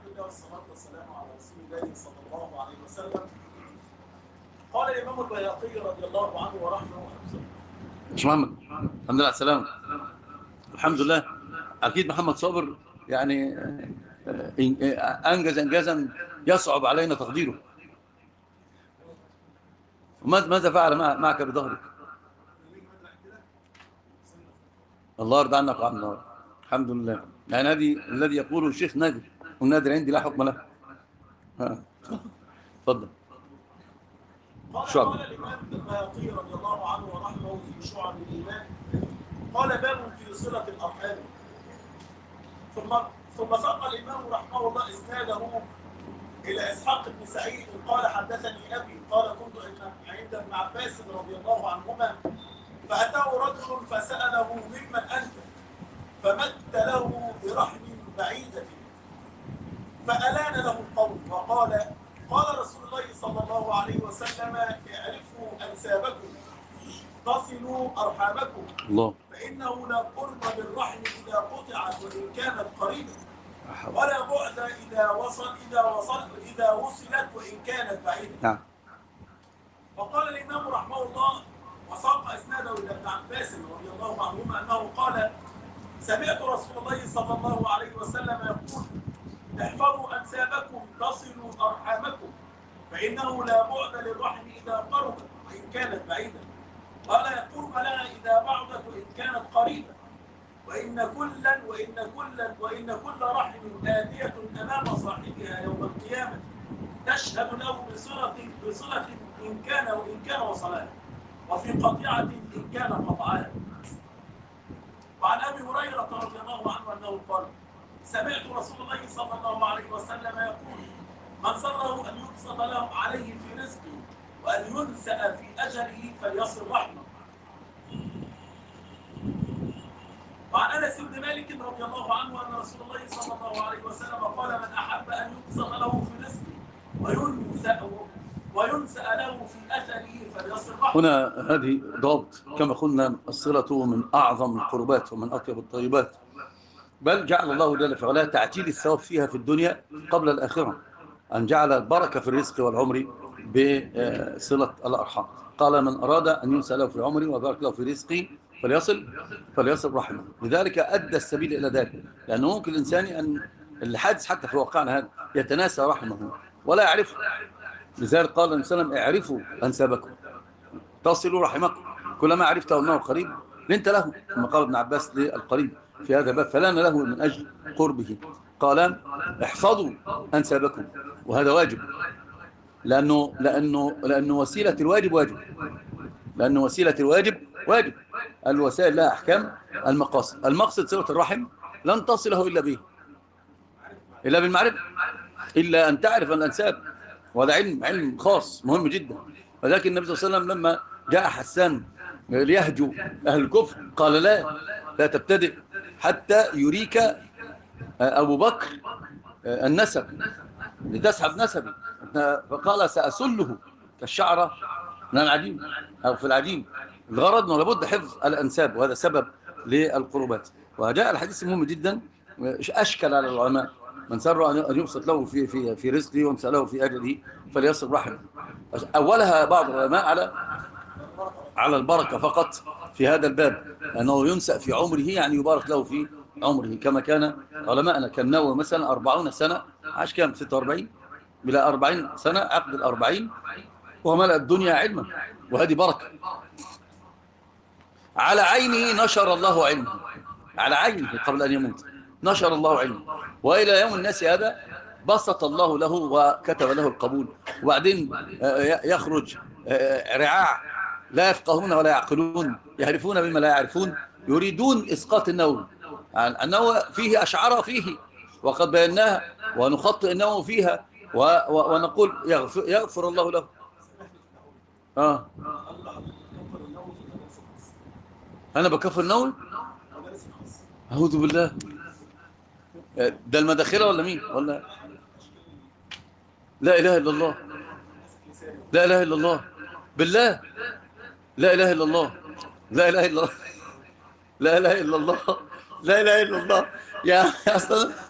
لله والصلاة والسلام على رسول الله صلى الله عليه وسلم قال الإمام البيهقي رضي الله عنه ورحمه مش محمد الحمد لله على السلامة الحمد لله أكيد محمد صابر يعني آه، إن- آه، أنجز إنجازا يصعب علينا تقديره وماذا ماذا فعل مع- معك بظهرك الله يرضى عنك وعن النار الحمد لله يعني هذه الذي يقوله الشيخ نادر والنادر عندي لا حكم له ها. تفضل قال شعب. قال الإمام البيهقي رضي الله عنه ورحمه في شعب الإيمان قال باب في صلة الأرحام ثم ثم ساق الإمام رحمه الله إسناده إلى إسحاق بن سعيد قال حدثني أبي قال كنت إن- عند ابن عباس رضي الله عنهما فأتاه رجل فسأله ممن أنت فمد له برحم بعيدة فألان له القول وقال قال رسول الله صلى الله عليه وسلم اعرفوا أنسابكم تصلوا أرحامكم الله فإنه لا قرب بالرحم إذا قطعت وإن كانت قريبة ولا بعد إذا وصل إذا وصل إذا وصلت وإن كانت بعيدة نعم وقال الإمام رحمه الله وساق إسناده إلى ابن عباس رضي الله عنهما أنه قال سمعت رسول الله صلى الله عليه وسلم يقول احفظوا أنسابكم تصلوا أرحامكم فإنه لا بعد للرحم إذا قربت وإن كانت بعيدة ولا قرب لها إذا بعدت وإن كانت قريبة وإن كلا وإن كلا وإن كل رحم آتية أمام صاحبها يوم القيامة تشهد له بصلة بصلة إن كان وإن كان وصلها وفي قطيعة إن كان قطعها وعن أبي هريرة رضي الله عنه أنه قال سمعت رسول الله صلى الله عليه وسلم يقول من سره أن يبسط له عليه في رزقه وأن ينسأ في أجله فليصل رحمه وعن انس بن مالك رضي الله عنه ان رسول الله صلى الله عليه وسلم قال من احب ان يبسط له في رزقه وينسأ وينسأ له في اثره فليصل رحمه هنا هذه ضابط كما قلنا الصلة من أعظم القربات ومن أطيب الطيبات بل جعل الله جل في علاه تعجيل الثواب فيها في الدنيا قبل الآخرة أن جعل البركة في الرزق والعمر بصلة الأرحام قال من أراد أن ينسى له في عمره وبارك له في رزقه فليصل فليصل رحمه لذلك أدى السبيل إلى ذلك لأنه ممكن الإنسان أن الحادث حتى في واقعنا هذا يتناسى رحمه ولا يعرفه لذلك قال النبي صلى الله عليه وسلم اعرفوا أنسابكم تصلوا رحمكم كلما عرفته أنه قريب لنت له كما قال ابن عباس للقريب في هذا الباب فلان له من أجل قربه قال احفظوا أنسابكم وهذا واجب لأنه, لأنه, لأنه وسيلة الواجب واجب لأنه وسيلة الواجب واجب الوسائل لها أحكام المقاصد المقصد صلة الرحم لن تصله إلا به إلا بالمعرفة إلا أن تعرف الأنساب وهذا علم علم خاص مهم جدا ولكن النبي صلى الله عليه وسلم لما جاء حسان ليهجو أهل الكفر قال لا لا تبتدئ حتى يريك أبو بكر النسب لتسحب نسبي فقال سأسله كالشعرة من العجين أو في العجين الغرض أنه لابد حفظ الأنساب وهذا سبب للقربات وجاء الحديث مهم جدا أشكل على العلماء من سر أن يبسط له في في في رزقه وينسى له في أجله فليصل رحمه أولها بعض العلماء على على البركة فقط في هذا الباب أنه ينسأ في عمره يعني يبارك له في عمره كما كان علماءنا كان نووي مثلا 40 سنة عاش كام 46 بلا 40 سنة عقد الأربعين وملأ الدنيا علما وهذه بركة على عينه نشر الله علمه على عينه قبل أن يموت نشر الله علمه وإلى يوم الناس هذا بسط الله له وكتب له القبول وبعدين يخرج رعاع لا يفقهون ولا يعقلون يعرفون بما لا يعرفون يريدون إسقاط النووي النووي فيه أشعار فيه وقد بيناها ونخطئ النووي فيها و و ونقول يغفر, يغفر الله له آه. أنا بكفر النووي أعوذ بالله ده المداخلة ولا مين ولا لا إله إلا الله لا إله إلا الله بالله لا إله إلا الله لا إله إلا الله لا إله إلا الله لا إله إلا الله يا أصلا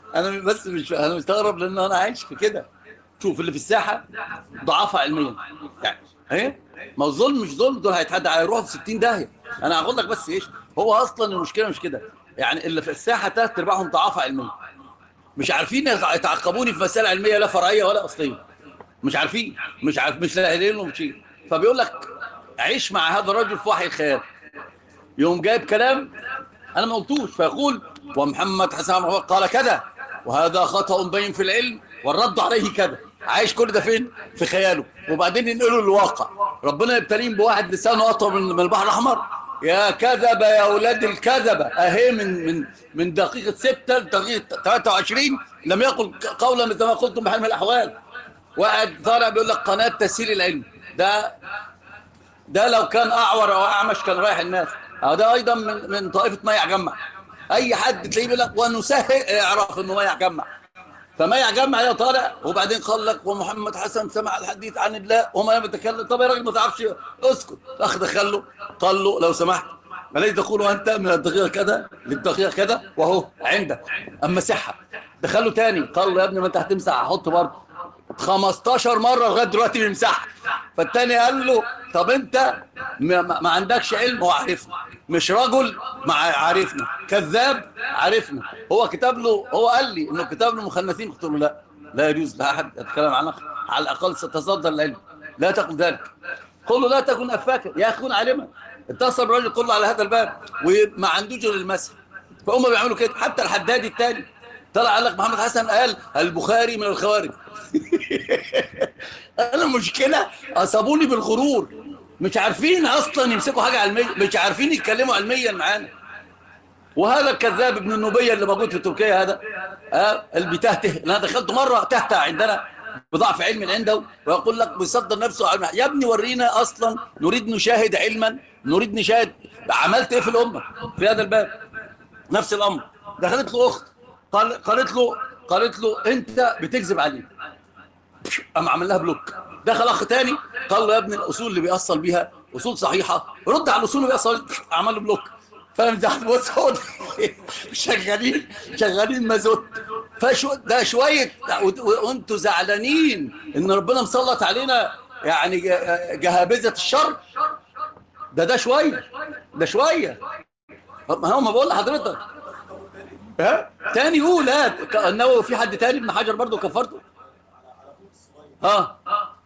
انا بس مش انا مستغرب لان انا عايش في كده شوف اللي في الساحه ضعافه علميا يعني ايه ما هو الظلم مش ظلم دول هيتحدى هيروحوا في 60 داهيه انا هقول لك بس ايش هو اصلا المشكله مش كده يعني اللي في الساحه ثلاث ارباعهم ضعافه علميا مش عارفين يتعقبوني في مسائل علميه لا فرعيه ولا اصليه مش عارفين مش عارف مش لاقيين لهم شيء فبيقول لك عيش مع هذا الرجل في وحي الخيال يوم جايب كلام انا ما قلتوش فيقول ومحمد حسن عمر قال كذا وهذا خطأ بين في العلم والرد عليه كذا عايش كل ده فين في خياله وبعدين ينقله للواقع ربنا يبتليهم بواحد لسانه اطول من من البحر الاحمر يا كذبة يا اولاد الكذبة اهي من من من دقيقة 6 لدقيقة 23 لم يقل قولا مثل ما قلتم بحال من الاحوال واحد طالع بيقول لك قناة تسهيل العلم ده ده لو كان اعور او اعمش كان رايح الناس أو ده ايضا من من طائفه ما يجمع اي حد تلاقيه بيقول لك ونسهل اعرف انه ما يجمع فما يجمع يا طالع وبعدين قال لك ومحمد حسن سمع الحديث عن الله وما يتكلم طب يا راجل ما تعرفش اسكت اخ دخله قال له لو سمحت الذي تقول انت من الدقيقه كذا للدقيقه كذا وهو عندك اما صحه دخله تاني قال له يا ابني ما انت هتمسح هحط برضه 15 مرة لغاية دلوقتي بيمسحها فالتاني قال له طب انت ما, ما عندكش علم هو عارفنا مش رجل مع عارفنا كذاب عارفنا هو كتب له هو قال لي انه كتب له مخنثين قلت له لا لا يجوز لا احد يتكلم عنك على الاقل ستصدر العلم لا تقل ذلك قل له لا تكن افاكا يا اخي كن عالما اتصل بالراجل كله على هذا الباب وما عندوش غير المسح فهم بيعملوا كده حتى الحدادي الثاني طلع قال لك محمد حسن قال البخاري من الخوارج انا المشكله اصابوني بالغرور مش عارفين اصلا يمسكوا حاجه علميه مش عارفين يتكلموا علميا معانا وهذا الكذاب ابن النوبيه اللي موجود في تركيا هذا آه اللي بيتهته انا دخلت مره تهته عندنا بضعف علم عنده ويقول لك بيصدر نفسه علم يا ابني ورينا اصلا نريد نشاهد علما نريد نشاهد عملت ايه في الامه في هذا الباب نفس الامر دخلت له اخت قال قالت له قالت له انت بتكذب عليه قام عمل لها بلوك دخل اخ تاني قال له يا ابني الاصول اللي بيأصل بيها اصول صحيحه رد على الاصول اللي بيأصل عمل له بلوك فاهم ده بص هو شغالين شغالين مازوت فشو ده شويه وانتوا زعلانين ان ربنا مسلط علينا يعني جهابذه الشر ده ده شويه ده شويه ما هو ما بقول لحضرتك ها تاني يقول ها النووي في حد تاني ابن حجر برضه كفرته ها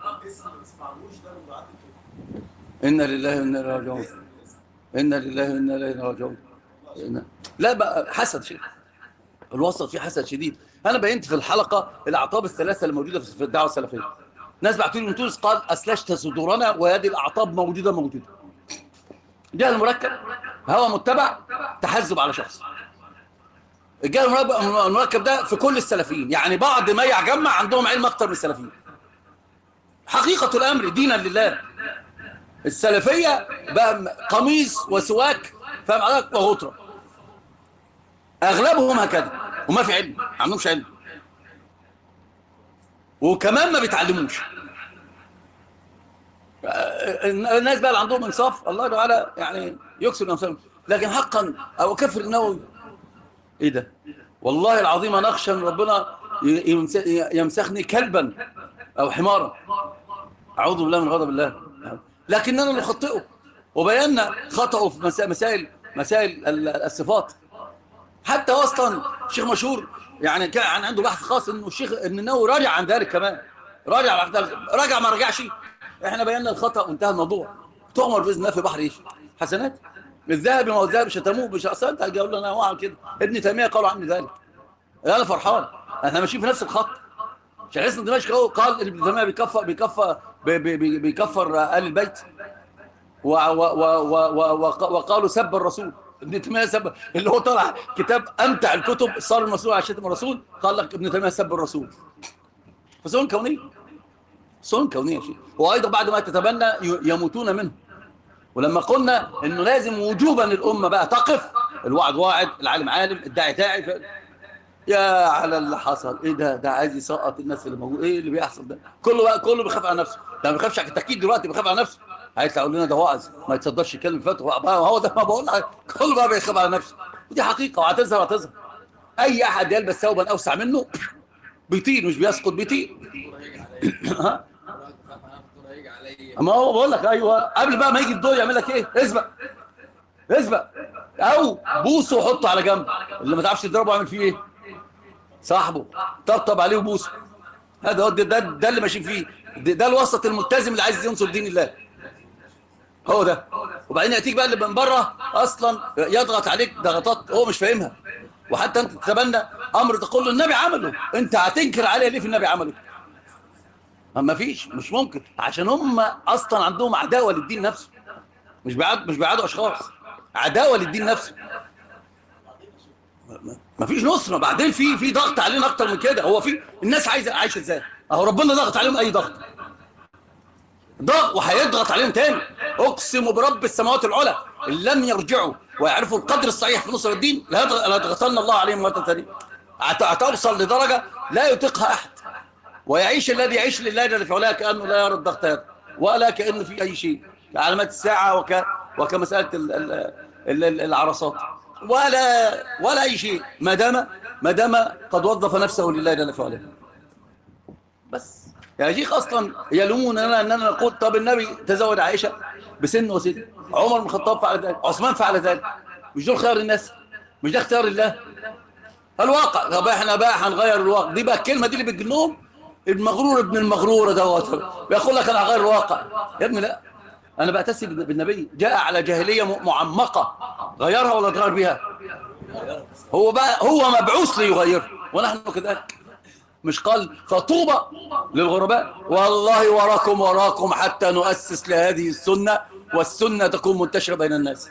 إنا لله وإنا إليه راجعون إنا لله وإنا إليه راجعون لا بقى حسد شديد الوسط فيه حسد شديد أنا بينت في الحلقة الأعطاب الثلاثة اللي موجودة في الدعوة السلفية ناس بعتوا لي من تونس قال أسلشت صدورنا وهذه الأعطاب موجودة موجودة جهل المركب هو متبع تحزب على شخص الجهل المركب ده في كل السلفيين يعني بعض ما يجمع عندهم علم أكتر من السلفيين حقيقة الأمر دينا لله السلفية بقى قميص وسواك فاهم حضرتك وغطرة أغلبهم هكذا وما في علم ما عندهمش علم وكمان ما بيتعلموش الناس بقى اللي عندهم انصاف الله تعالى يعني يكسر نفسهم لكن حقا او كفر النووي ايه ده والله العظيم انا اخشى ان ربنا يمسخني كلبا او حمارا اعوذ بالله من غضب الله لكننا نخطئه وبينا خطأه في مسائل مسائل الصفات حتى اصلا شيخ مشهور يعني كان عنده بحث خاص انه الشيخ ان النووي راجع عن ذلك كمان راجع راجع ما رجعش احنا بينا الخطأ وانتهى الموضوع تؤمر باذن الله في بحر ايش حسنات الذهب ما هو الذهب شتموه مش اصلا انت هتقول انا واعي كده ابن تيميه قالوا عني ذلك انا فرحان احنا ماشيين في نفس الخط شيخ حسن دمشق هو قال ابن تيميه بيكفر بيكفر بيكفر ال البيت وقالوا سب الرسول ابن تيميه سب اللي هو طلع كتاب امتع الكتب صار المسؤول على شتم الرسول قال لك ابن تيميه سب الرسول فسنن كونيه سنن كونيه شيء وايضا بعد ما تتبنى يموتون منه ولما قلنا انه لازم وجوبا الامه بقى تقف الوعد واعد العالم عالم الداعي داعي ف... يا على اللي حصل ايه ده ده عايز يسقط الناس اللي موجود ايه اللي بيحصل ده كله بقى كله بيخاف على نفسه ده ما بيخافش على التاكيد دلوقتي بيخاف على نفسه هيطلع يقول لنا ده واعظ ما يتصدرش يتكلم فاتح هو ده ما بقول لك كله بقى بيخاف على نفسه ودي حقيقه وهتظهر هتظهر اي احد يلبس ثوبا اوسع منه بيطير مش بيسقط بيطير ها ما هو بقول لك ايوه قبل بقى ما يجي الدور يعمل لك ايه اسبق اسبق او بوسه وحطه على جنب اللي ما تعرفش تضربه يعمل فيه ايه صاحبه طبطب عليه وبوسه هذا هو ده, ده, ده اللي ماشيين فيه ده, ده الوسط الملتزم اللي عايز ينصر دين الله هو ده وبعدين ياتيك بقى اللي من بره اصلا يضغط عليك ضغطات هو مش فاهمها وحتى انت تتبنى امر تقول له النبي عمله انت هتنكر عليه ليه في النبي عمله ما فيش مش ممكن عشان هم اصلا عندهم عداوه للدين نفسه مش بيعاد مش بيعادوا اشخاص عداوه للدين نفسه ما فيش نصره بعدين في في ضغط علينا اكتر من كده هو في الناس عايزه عايشه ازاي اهو ربنا ضغط عليهم اي ضغط ضغط وهيضغط عليهم تاني اقسم برب السماوات العلى ان لم يرجعوا ويعرفوا القدر الصحيح في نصر الدين ليضغطن الله عليهم مره ثانيه هتوصل لدرجه لا يطيقها احد ويعيش الذي يعيش لله جل في علاه كانه لا يرى الضغط هذا ولا كانه في اي شيء كعلامات الساعه وك وكمساله ال... ال... ال... العرصات ولا ولا اي شيء ما دام ما دام قد وظف نفسه لله جل في علاه بس يا شيخ اصلا يلوموننا اننا نقول طب النبي تزوج عائشه بسن وسن عمر بن الخطاب فعل ذلك عثمان فعل ذلك مش دول خيار الناس مش ده اختيار الله الواقع طب احنا بقى هنغير الواقع دي بقى الكلمه دي اللي بتجنهم المغرور ابن المغرور دوت بيقول لك انا هغير الواقع يا ابني لا انا بأتسي بالنبي جاء على جاهليه معمقه غيرها ولا تغير بها هو بقى هو مبعوث ليغيرها ونحن كذلك مش قال فطوبى للغرباء والله وراكم وراكم حتى نؤسس لهذه السنة والسنة تكون منتشرة بين الناس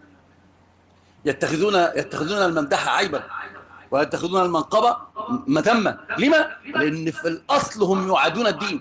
يتخذون يتخذون الممدحة عيبا ويتخذون المنقبة مذمة لما؟ لأن في الأصل هم يعادون الدين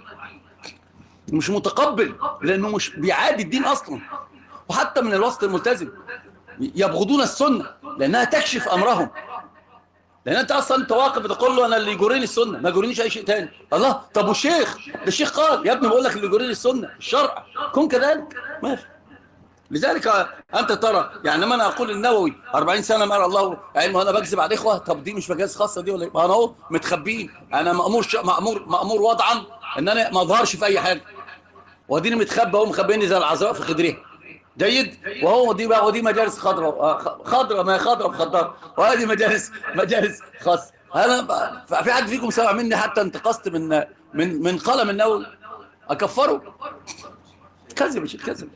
مش متقبل لأنه مش بيعادي الدين أصلا وحتى من الوسط الملتزم يبغضون السنة لأنها تكشف أمرهم لان انت اصلا انت واقف بتقول له انا اللي يجريني السنه ما يجرينيش اي شيء تاني الله طب والشيخ ده الشيخ قال يا ابني بقول لك اللي يجريني السنه الشرع كن كذلك ماشي لذلك انت ترى يعني لما انا اقول النووي 40 سنه مر الله علمه انا بكذب على الاخوه طب دي مش مجاز خاصه دي ولا ايه؟ ما انا اهو متخبين انا مامور ش... مامور مامور وضعا ان انا ما اظهرش في اي حاجه واديني متخبى اهو مخبيني زي العذراء في خدرها جيد وهو دي بقى ودي مجالس خضراء خضراء ما هي خضراء بخضراء وهذه مجالس مجالس خاصه انا في حد فيكم سمع مني حتى انتقصت من من من قلم النووي اكفره كذب مش كذب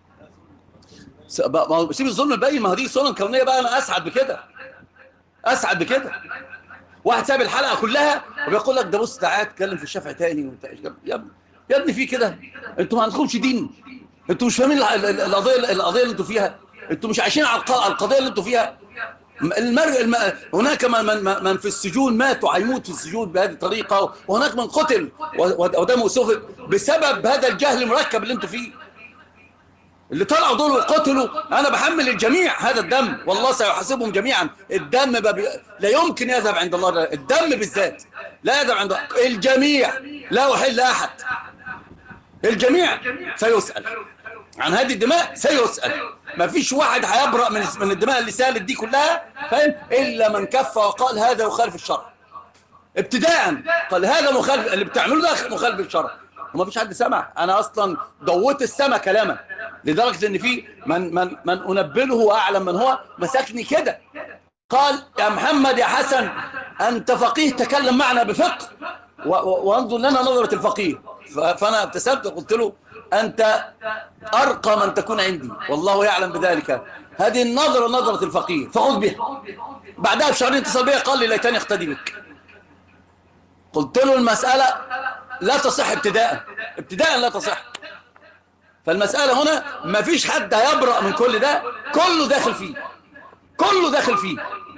سيب الظلم الباقي ما هذه سنن كونيه بقى انا اسعد بكده اسعد بكده واحد ساب الحلقه كلها وبيقول لك ده بص تعالى اتكلم في الشافعي تاني وانت يا ابني يا ابني في كده انتوا ما عندكمش دين انتوا مش فاهمين القضيه القضيه اللي انتوا فيها انتوا مش عايشين على القضيه اللي انتوا فيها المرء الم... هناك من, من, من في السجون مات وهيموت في السجون بهذه الطريقه وهناك من قتل ودمه سفك بسبب هذا الجهل المركب اللي انتوا فيه اللي طلعوا دول وقتلوا انا بحمل الجميع هذا الدم والله سيحاسبهم جميعا الدم ببي... لا يمكن يذهب عند الله الدم بالذات لا يذهب عند الله الجميع لا احل احد الجميع سيسأل عن هذه الدماء سيسأل ما فيش واحد هيبرأ من من الدماء اللي سالت دي كلها فاهم إلا من كف وقال هذا يخالف الشرع ابتداء قال هذا مخالف اللي بتعمله ده مخالف الشرع وما فيش حد سمع انا اصلا ضوت السما كلاما لدرجه ان في من من من انبله واعلم من هو مسكني كده قال يا محمد يا حسن انت فقيه تكلم معنا بفقه وانظر لنا نظره الفقيه فانا ابتسمت وقلت له انت ارقى من تكون عندي والله يعلم بذلك هذه النظره نظره الفقيه فخذ بها بعدها بشهرين اتصل بي قال لي ليتني اقتدي بك قلت له المساله لا تصح ابتداء ابتداء لا تصح فالمساله هنا ما فيش حد هيبرأ من كل ده كله داخل فيه كله داخل فيه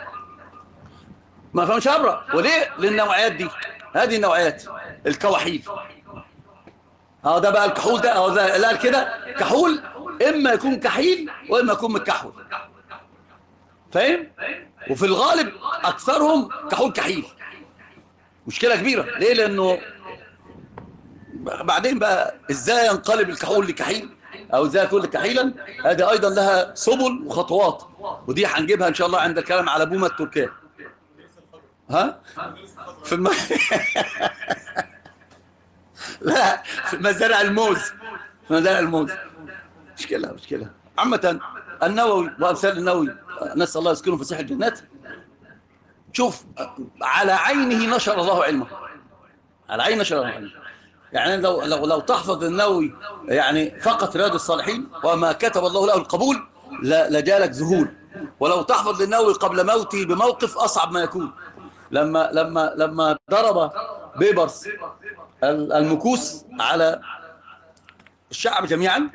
ما فهمش هبرأ وليه للنوعيات دي هذه النوعيات الكواحيل اه ده بقى الكحول ده اه ده لا كده كحول اما يكون كحيل واما يكون متكحول فاهم وفي الغالب اكثرهم كحول كحيل مشكله كبيره ليه لانه بعدين بقى ازاي ينقلب الكحول لكحيل او ازاي يكون كحيلا هذه ايضا لها سبل وخطوات ودي هنجيبها ان شاء الله عند الكلام على بومه تركيا ها في الم... لا في مزارع الموز في مزارع الموز مشكلة مشكلة عامة النووي وأمثال النووي نسأل الله يسكنه في ساحل الجنات شوف على عينه نشر الله علمه على عين نشر الله علمه يعني لو لو لو تحفظ النووي يعني فقط رياض الصالحين وما كتب الله له القبول لا- لجالك ذهول ولو تحفظ النووي قبل موته بموقف أصعب ما يكون لما لما لما ضرب بيبرس ال- المكوس على الشعب جميعا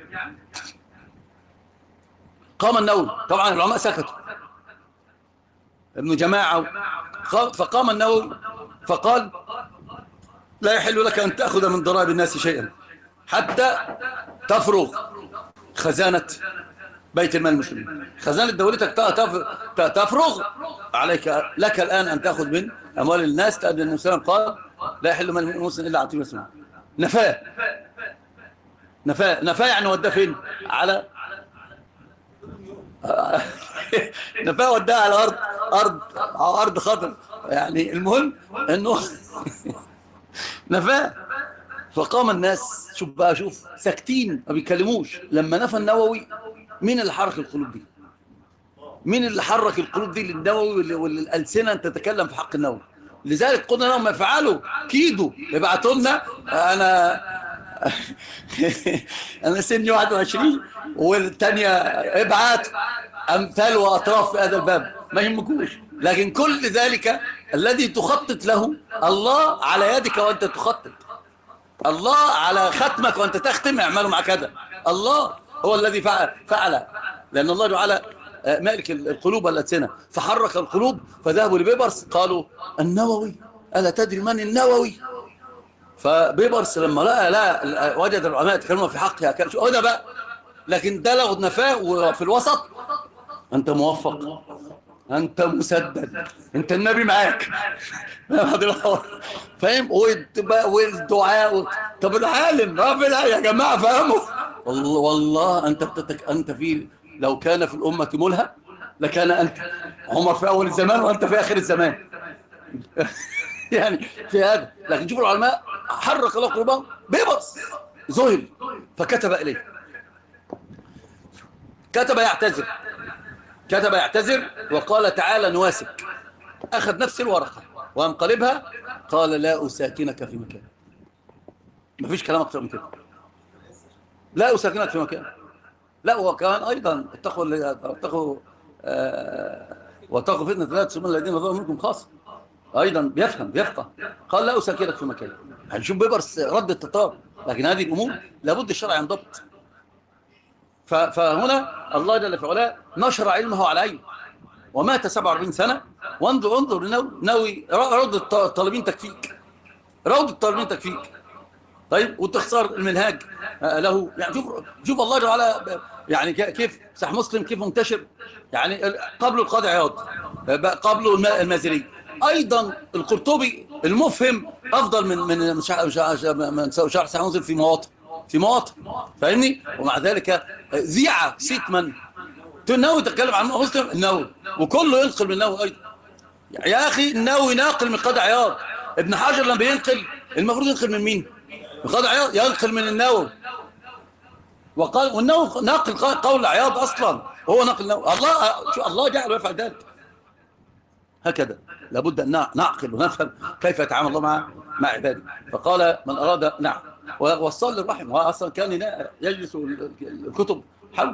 قام النووي طبعا العلماء سكتوا ابن جماعة قام- فقام النووي فقال لا يحل لك أن تأخذ من ضرائب الناس شيئا حتى تفرغ خزانة بيت المال المسلمين خزانة دولتك ت- تف- ت- تفرغ عليك لك الآن أن تأخذ من أموال الناس لأن النبي صلى الله عليه وسلم قال لا يحل مال المسلم إلا عن طيب مسلم نفاه نفاه نفاه يعني وداه فين على نفاه وداه على أرض أرض على أرض خطر يعني المهم أنه نفاه فقام الناس شوف بقى شوف ساكتين ما بيتكلموش لما نفى النووي مين اللي حرك القلوب دي مين اللي حرك القلوب دي للنووي واللي- والألسنة تتكلم في حق النووي لذلك قلنا لهم افعلوا كيدوا ابعتوا لنا انا انا سني 21 والثانيه ابعت امثال واطراف في هذا الباب ما يهمكوش لكن كل ذلك الذي تخطط له الله على يدك وانت تخطط الله على ختمك وانت تختم اعملوا مع كذا الله هو الذي فعل فعل لان الله جعل آه، مالك القلوب والألسنة فحرك القلوب فذهبوا لبيبرس قالوا النووي ألا تدري من النووي فبيبرس لما لقى لا وجد العلماء يتكلمون في حقها كان شو ده بقى لكن ده لو نفاه وفي الوسط انت موفق انت مسدد انت النبي معاك فاهم والت- والدعاء و- طب العالم رافع يا جماعه فهموا والله والله انت بتتك انت في لو كان في الامه ملهم لكان انت عمر في اول الزمان وانت في اخر الزمان يعني في هذا لكن شوفوا العلماء حرك الله قلوبهم بيبرس ذهل فكتب اليه كتب يعتذر كتب يعتذر وقال تعالى نواسك أخذ نفس الورقة وانقلبها قال لا أساكنك في مكان مفيش كلام أكتر من كده لا أساكنك في مكان لا وكمان أيضا اتقوا اتقوا آه واتقوا فتنة لا تسمون الذين ظلموا منكم خاصة أيضا بيفهم بيفقه قال لا أساكنك في مكان هنشوف بيبرس رد التتار لكن هذه الأمور لابد الشرع ينضبط ف- فهنا الله جل في علاه نشر علمه على عينه ومات 47 سنة وانظر انظر لنووي نووي روض الط- الطالبين تكفيك روض الطالبين تكفيك طيب وتخسر المنهاج آه، له يعني شوف شوف الله جل وعلا يعني ك- كيف صح مسلم كيف منتشر يعني ال- قبل القاضي عياض آه، بقى قبله الم- المازري ايضا القرطبي المفهم افضل من من من شرح شرح- من شرح صحيح مسلم في مواطن في مواطن فاهمني ومع ذلك آه، ذيع سيت من النووي تتكلم عن مسلم النووي وكله ينقل من النووي ايضا يا اخي النووي ناقل من قاضي عياض ابن حجر لما بينقل المفروض ينقل من مين من قاضي عياض ينقل من النووي وقال والنووي ناقل قول عياض اصلا هو ناقل النووي الله شو الله جعل ويفعل ذلك هكذا لابد ان نع- نعقل ونفهم كيف يتعامل الله مع مع عباده فقال من اراد نعم ووصل للرحم هو اصلا كان ينا- يجلس الكتب حول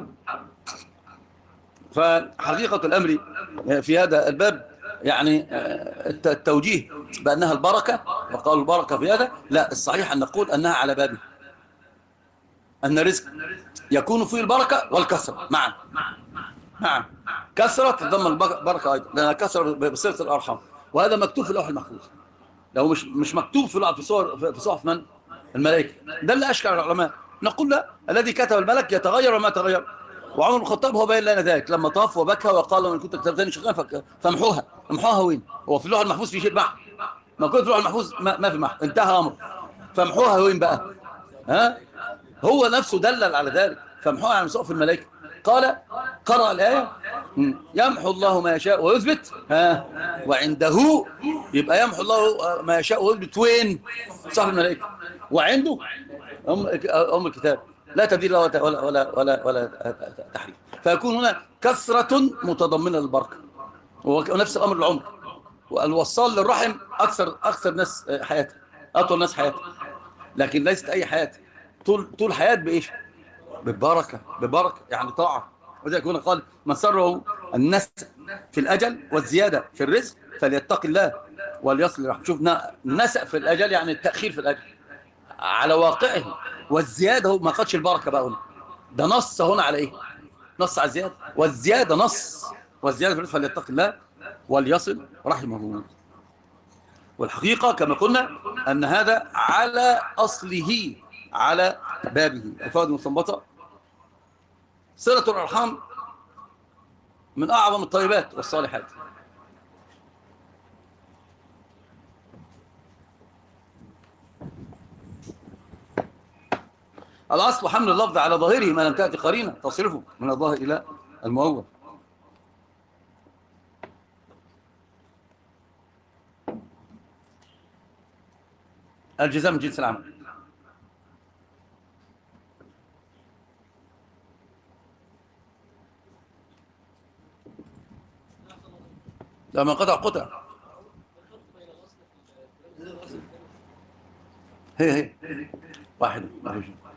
فحقيقة الأمر في هذا الباب يعني الت- التوجيه بأنها البركة وقالوا البركة في هذا لا الصحيح أن نقول أنها على بابه أن الرزق يكون فيه البركة والكسرة معا معا كسرة تضمن البركة أيضا لأنها كسرة بصيغة الأرحام وهذا مكتوب في اللوح المحفوظ لو مش مش مكتوب في لوح- في صور في صحف من الملائكة ده اللي أشكر العلماء نقول لا الذي كتب الملك يتغير وما تغير وعمر بن الخطاب هو بين لنا ذلك لما طاف وبكى وقال من كنت كتبتني شيئا فك- فامحوها امحوها وين هو في اللوح المحفوظ في شيء محو ما كنت في اللوح المحفوظ ما, ما في محو انتهى امر فامحوها وين بقى ها هو نفسه دلل على ذلك فامحوها عن سقف الملائكه قال قرأ الآية مم. يمحو الله ما يشاء ويثبت ها وعنده يبقى يمحو الله ما يشاء ويثبت وين صاحب الملائكه وعنده ام ام الكتاب لا تبديل له ولا ولا ولا ولا, ولا تحريف فيكون هنا كثره متضمنه للبركه ونفس الامر العمر والوصال للرحم اكثر اكثر ناس حياه اطول ناس حياه لكن ليست اي حياه طول طول حياه بايش ببركه ببركه يعني طاعه وذلك هنا قال من سره النسء في الاجل والزياده في الرزق فليتق الله وليصل رحمه شوف نسأ في الاجل يعني التاخير في الاجل على واقعه والزياده هو ما قالش البركه بقى هنا ده نص هنا على ايه نص على الزياده والزياده نص والزياده في الرزق فليتق الله وليصل رحمه والحقيقه كما قلنا ان هذا على اصله على بابه الفوائد المستنبطه صله الارحام من اعظم الطيبات والصالحات الأصل حمل اللفظ على ظاهره ما لم تأتي قرينة تصرفه من الظاهر إلى المؤول الجزاء من جنس العمل لما قطع قطع هي هي واحد ما في شيء